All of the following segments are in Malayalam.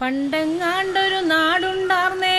പണ്ടെങ്ങാണ്ടൊരു നാടുണ്ടാർന്നേ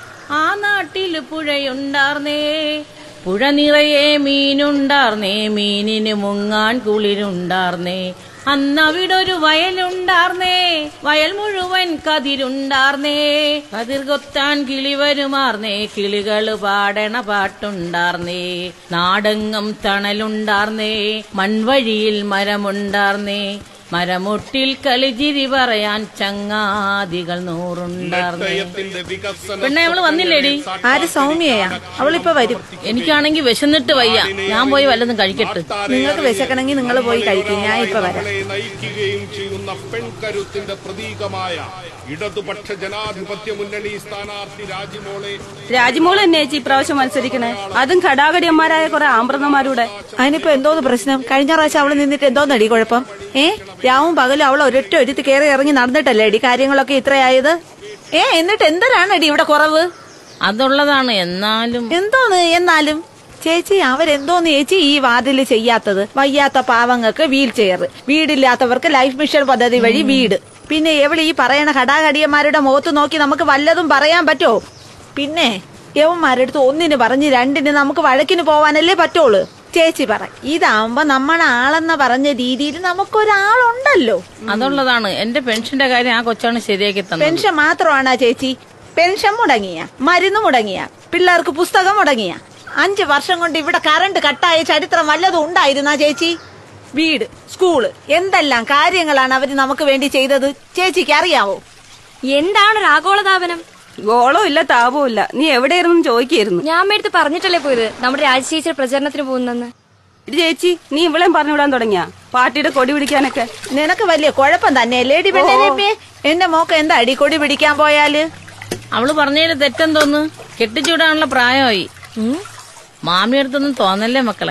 ആ നാട്ടില് പുഴയുണ്ടാർന്നേ പുഴ നിറയെ മീനുണ്ടാർന്നേ മീനിന് മുങ്ങാൻ കുളിരുണ്ടാർന്നേ അന്നവിടൊരു വയലുണ്ടാർന്നേ വയൽ മുഴുവൻ കതിരുണ്ടാർന്നേ കതിർ കൊത്താൻ കിളി വരുമാർന്നേ കിളികള് പാടണ പാട്ടുണ്ടാർന്നേ നാടെങ്ങും തണലുണ്ടാർന്നേ മൺവഴിയിൽ മരമുണ്ടാർന്നേ മരമുട്ടിൽ കളിചിരി പറയാൻ ചങ്ങാതികൾ നൂറുണ്ടാർന്നേ നെട്ടയത്തിന്റെ വികസന പെണ്ണെ അവള് വന്നില്ലേടി ആര് സൗമ്യയാ അവളിപ്പോ വരും എനിക്കാണെങ്കി വിശന്നിട്ട് വയ്യ ഞാൻ പോയി വല്ലതും കഴിക്കട്ടെ നിങ്ങൾക്ക് വിശക്കണമെങ്കിൽ നിങ്ങൾ പോയി കഴിക്കും ഞാൻ ഇപ്പൊ വരാം മകളെ നയിക്കുകയും ചെയ്യുന്ന പെൺകരുത്തിന്റെ പ്രതീകമായ ഇടതുപക്ഷ ജനാധിപത്യ മുന്നണി സ്ഥാനാർത്ഥി രാജിമോളെ രാജ്മോൾ തന്നെ ചേച്ചി ഇപ്രാവശ്യം മത്സരിക്കണേ അതും ഘടാഘടിയന്മാരായ കുറെ ആമ്പ്രതന്മാരുടെ അതിനിപ്പോ എന്തോന്ന് പ്രശ്നം കഴിഞ്ഞ പ്രാവശ്യം അവള് നിന്നിട്ട് എന്തോന്നടി കുഴപ്പം ഏ രാവും പകലും അവൾ ഒരൊറ്റ ഒരുത്തി കയറി ഇറങ്ങി നടന്നിട്ടല്ലേ അടി കാര്യങ്ങളൊക്കെ ഇത്രയായത് ഏ എന്നിട്ട് എന്തരാണടി ഇവിടെ കുറവ് അതുള്ളതാണ് എന്നാലും എന്തോന്ന് എന്നാലും ചേച്ചി അവരെന്തോന്ന് ചേച്ചി ഈ വാർഡിൽ ചെയ്യാത്തത് വയ്യാത്ത പാവങ്ങൾക്ക് വീൽ ചെയർ വീടില്ലാത്തവർക്ക് ലൈഫ് മിഷൻ പദ്ധതി വഴി വീട് പിന്നെ എവിടെ ഈ പറയണ കടാകടിയന്മാരുടെ മുഖത്ത് നോക്കി നമുക്ക് വല്ലതും പറയാൻ പറ്റോ പിന്നെ യവന്മാരെടുത്ത് ഒന്നിന് പറഞ്ഞ് രണ്ടിന് നമുക്ക് വഴക്കിന് പോവാനല്ലേ പറ്റുള്ളൂ ചേച്ചി പറ ഇതാവുമ്പോ നമ്മളെ ആളെന്ന പറഞ്ഞ രീതിയിൽ നമുക്കൊരാളുണ്ടല്ലോ അതുള്ളതാണ് എന്റെ പെൻഷന്റെ കാര്യം ആ കൊച്ചാണ് ശരിയാക്കി തന്നത് പെൻഷൻ മാത്രമാണോ ചേച്ചി പെൻഷൻ മുടങ്ങിയ മരുന്ന് മുടങ്ങിയ പിള്ളേർക്ക് പുസ്തകം മുടങ്ങിയ അഞ്ചു വർഷം കൊണ്ട് ഇവിടെ കറണ്ട് കട്ടായ ചരിത്രം വല്ലതും ഉണ്ടായിരുന്നാ ചേച്ചി വീട് സ്കൂള് എന്തെല്ലാം കാര്യങ്ങളാണ് അവര് നമുക്ക് വേണ്ടി ചെയ്തത് ചേച്ചിക്ക് അറിയാവോ എന്താണ് ഒരു ആഗോളതാപനം ഗോളോ ഇല്ല താപവും ഇല്ല നീ എവിടെയായിരുന്നു ചോദിക്കായിരുന്നു ഞാൻ അമ്മയടുത്ത് പറഞ്ഞിട്ടല്ലേ പോയത് നമ്മുടെ രാജശേഖർ പ്രചരണത്തിന് പോകുന്നെന്ന് ഇത് ചേച്ചി നീ ഇവളെയും പറഞ്ഞു വിടാൻ തുടങ്ങിയ പാർട്ടിയുടെ കൊടി പിടിക്കാനൊക്കെ നിനക്ക് വലിയ കുഴപ്പം തന്നെ ലേഡി പെണ്ണേ എന്റെ മോക്ക് എന്താ അടി കൊടി പിടിക്കാൻ പോയാല് അവള് പറഞ്ഞതിൽ തെറ്റെന്തോന്ന് കെട്ടിച്ചൂടാനുള്ള പ്രായമായി മാമിയടുത്തൊന്നും തോന്നല്ലേ മക്കളെ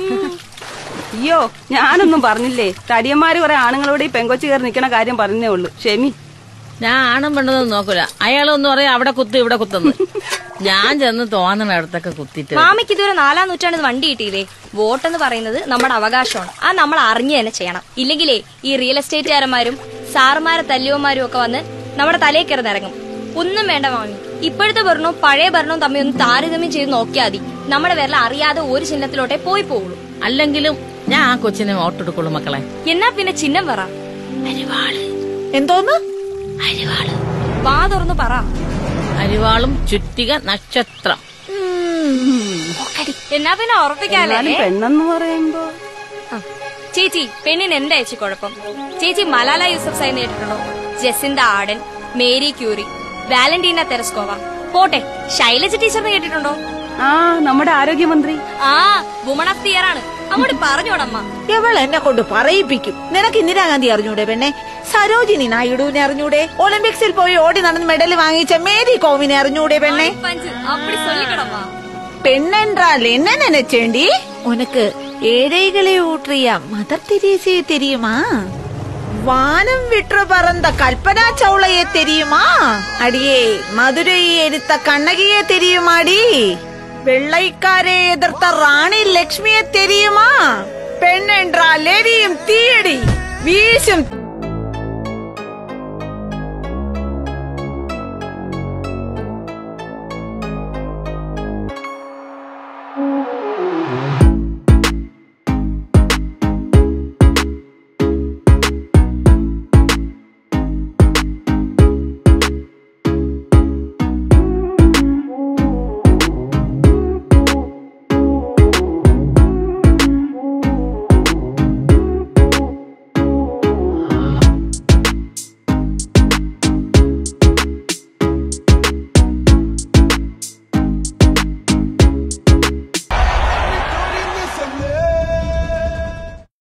അയ്യോ ഞാനൊന്നും പറഞ്ഞില്ലേ തടിയന്മാര് കുറെ ആണുങ്ങളോട് ഈ പെങ്കൊച്ചു കയറി നിക്കണ കാര്യം പറഞ്ഞേ ഉള്ളൂ ക്ഷമി ഞാൻ ആണും പെണ്ണതൊന്നും നോക്കൂല അയാളൊന്നും പറയാം അവിടെ കുത്ത് ഇവിടെ കുത്തുന്നു ഞാൻ ചെന്ന് തോന്നണ അടുത്തൊക്കെ കുത്തിട്ട് മാമിക്ക് ഇതുവരെ നാലാം നൂറ്റാണ്ട് വണ്ടി കിട്ടിയില്ലേ വോട്ടെന്ന് പറയുന്നത് നമ്മുടെ അവകാശമാണ് ആ നമ്മൾ അറിഞ്ഞു തന്നെ ചെയ്യണം ഇല്ലെങ്കിലേ ഈ റിയൽ എസ്റ്റേറ്റുകാരന്മാരും സാറുമാരെ തല്ലിയന്മാരും ഒക്കെ വന്ന് നമ്മുടെ തലയിൽ കയറി ഇറങ്ങും ഒന്നും വേണ്ട മാമി ഇപ്പോഴത്തെ ഭരണവും പഴയ ഭരണവും തമ്മിൽ ഒന്ന് താരതമ്യം ചെയ്ത് നോക്കിയാൽ മതി നമ്മുടെ പേരിൽ അറിയാതെ ഒരു ചിഹ്നത്തിലോട്ടേ പോയി പോകുള്ളൂ അല്ലെങ്കിലും ഞാൻ ആ കൊച്ചിനെ വോട്ടെടുക്കുള്ളൂ മക്കളെ എന്നാ പിന്നെ ചിഹ്നം പറ എന്തോന്ന് വാ തുറന്ന് പറ അരിവാളും ചുറ്റിക നക്ഷത്രം എന്നാ പിന്നെ ഉറപ്പിക്കാല്ലേ എന്നാലും പെണ്ണെന്ന് പറയുമ്പോ ആ. ചേച്ചി പെണ്ണിന് എന്താ ചേച്ചി കുഴപ്പം ചേച്ചി മലാല യൂസഫ് സായി നേരിട്ടുണ്ടോ Jacinda Ardern Marie Curie Valentina Tereshkova പോട്ടെ ശൈലജ ടീച്ചറിനെ കേട്ടിട്ടുണ്ടോ ആ നമ്മുടെ ആരോഗ്യമന്ത്രി ആ വുമൺ ഓഫ് ദി ഇയർ ആണ് അങ്ങോട്ട് പറഞ്ഞോടമ്മ ഇവൾ എന്നെ കൊണ്ട് പറയിപ്പിക്കും നിനക്ക് ഇന്ദിരാഗാന്ധി അറിഞ്ഞൂടെ പെണ്ണെ സരോജിനി നായിഡുവിനെ അറിഞ്ഞൂടെ ഒളിമ്പിക്സിൽ പോയി ഓടി നടന്ന് മെഡൽ വാങ്ങിച്ച മേരി കോമിനെ അറിഞ്ഞൂടെ പെണ്ണെ പഞ്ച് അപ്പടി சொல்லிக்கடம்மா பெண்ணென்றால் என்ன நினைச்சேண்டி உனக்கு ஏழைகளை ஊற்றிய மதர் தெரேசியை தெரியுமா வானம் விற்று பறந்த கல்பனா சௌளையை தெரியுமா அடியே மதுரையை எடுத்த கண்ணகியை தெரியுமாடி வெள்ளைக்காரை எதிர்த்த ராணி லட்சுமியை தெரியுமா பெண் என்றால் எரியும் தீயடி வீசும்